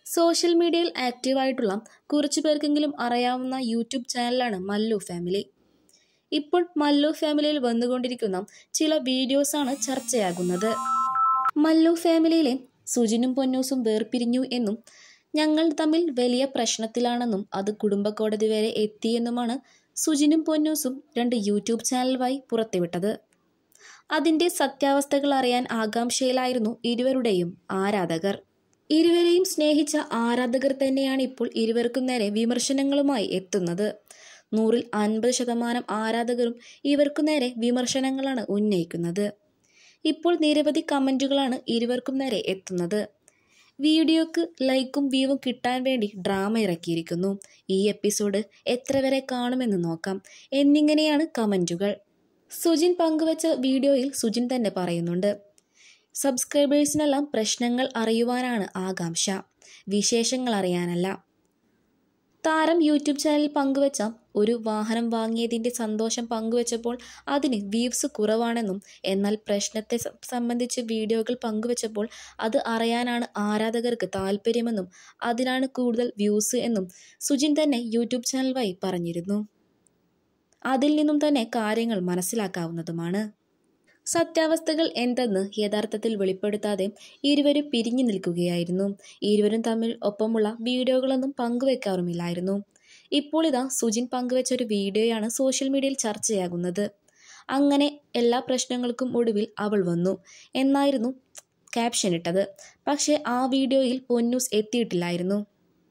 social മീഡിയയിൽ ആക്റ്റീവായിട്ടുള്ള കുറച്ചു പേർക്കെങ്കിലും അറിയാവുന്ന യൂട്യൂബ് ചാനലാണ് മല്ലു ഫാമിലി ഇപ്പോൾ മല്ലു ഫാമിലിയിൽ വന്നുകൊണ്ടിരിക്കുന്ന ചില വീഡിയോസാണ് ചർച്ചയാകുന്നത് മല്ലു ഫാമിലിയിലെ സുജിനും പൊന്നൂസും വേർപിരിഞ്ഞു എന്നും ഞങ്ങൾ തമ്മിൽ വലിയ പ്രശ്നത്തിലാണെന്നും അത് കുടുംബ കോടതി വരെ എത്തിയെന്നുമാണ് സുജിനും പൊന്നൂസും രണ്ട് യൂട്യൂബ് ചാനൽ വഴി പുറത്തുവിട്ടത് അതിൻ്റെ സത്യാവസ്ഥകൾ അറിയാൻ ആകാംക്ഷയിലായിരുന്നു ഇരുവരുടെയും ആരാധകർ ഇരുവരെയും സ്നേഹിച്ച ആരാധകർ തന്നെയാണ് ഇപ്പോൾ ഇരുവർക്കും നേരെ വിമർശനങ്ങളുമായി എത്തുന്നത് നൂറിൽ അൻപത് ശതമാനം ആരാധകരും ഇവർക്കു നേരെ വിമർശനങ്ങളാണ് ഉന്നയിക്കുന്നത് ഇപ്പോൾ നിരവധി കമൻറ്റുകളാണ് ഇരുവർക്കും നേരെ എത്തുന്നത് വീഡിയോക്ക് ലൈക്കും വ്യൂവും കിട്ടാൻ വേണ്ടി ഡ്രാമ ഇറക്കിയിരിക്കുന്നു ഈ എപ്പിസോഡ് എത്ര വരെ കാണുമെന്ന് നോക്കാം എന്നിങ്ങനെയാണ് കമൻറ്റുകൾ സുജിൻ പങ്കുവച്ച വീഡിയോയിൽ സുജിൻ തന്നെ പറയുന്നുണ്ട് സബ്സ്ക്രൈബേഴ്സിനെല്ലാം പ്രശ്നങ്ങൾ അറിയുവാനാണ് ആകാംക്ഷ വിശേഷങ്ങൾ അറിയാനല്ല താരം യൂട്യൂബ് ചാനലിൽ പങ്കുവച്ച ഒരു വാഹനം വാങ്ങിയതിൻ്റെ സന്തോഷം പങ്കുവച്ചപ്പോൾ അതിന് വ്യൂസ് കുറവാണെന്നും എന്നാൽ പ്രശ്നത്തെ സ- സംബന്ധിച്ച് വീഡിയോകൾ പങ്കുവച്ചപ്പോൾ അത് അറിയാനാണ് ആരാധകർക്ക് താല്പര്യമെന്നും അതിനാണ് കൂടുതൽ വ്യൂസ് എന്നും സുജിൻ തന്നെ യൂട്യൂബ് ചാനൽ വഴി പറഞ്ഞിരുന്നു അതിൽ നിന്നും തന്നെ കാര്യങ്ങൾ മനസ്സിലാക്കാവുന്നതുമാണ് സത്യാവസ്ഥകൾ എന്തെന്ന് യഥാർത്ഥത്തിൽ വെളിപ്പെടുത്താതെ ഇരുവരും പിരിഞ്ഞു നിൽക്കുകയായിരുന്നു ഇരുവരും തമ്മിൽ ഒപ്പമുള്ള വീഡിയോകളൊന്നും പങ്കുവെക്കാറുമില്ലായിരുന്നു ഇപ്പോൾ ഇതാ സുജിൻ പങ്കുവെച്ച ഒരു വീഡിയോയാണ് സോഷ്യൽ മീഡിയയിൽ ചർച്ചയാകുന്നത് അങ്ങനെ എല്ലാ പ്രശ്നങ്ങൾക്കും ഒടുവിൽ അവൾ വന്നു എന്നായിരുന്നു ക്യാപ്ഷൻ ഇട്ടത് പക്ഷേ ആ വീഡിയോയിൽ പൊന്നൂസ് എത്തിയിട്ടില്ലായിരുന്നു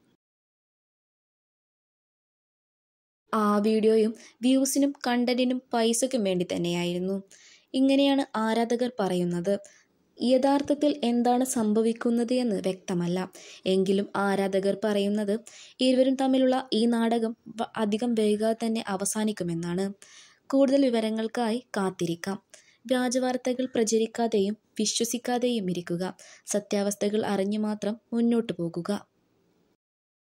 ആ വീഡിയോയും വ്യൂസിനും കണ്ടന്റിനും പൈസയ്ക്കും വേണ്ടി തന്നെയായിരുന്നു ഇങ്ങനെയാണ് ആരാധകർ പറയുന്നത് യഥാർത്ഥത്തിൽ എന്താണ് സംഭവിക്കുന്നത് എന്ന് വ്യക്തമല്ല എങ്കിലും ആരാധകർ പറയുന്നത് ഇരുവരും തമ്മിലുള്ള ഈ നാടകം വ- അധികം വൈകാതെ തന്നെ അവസാനിക്കുമെന്നാണ് കൂടുതൽ വിവരങ്ങൾക്കായി കാത്തിരിക്കാം വ്യാജവാർത്തകൾ പ്രചരിക്കാതെയും വിശ്വസിക്കാതെയും ഇരിക്കുക സത്യാവസ്ഥകൾ അറിഞ്ഞു മാത്രം മുന്നോട്ടു പോകുക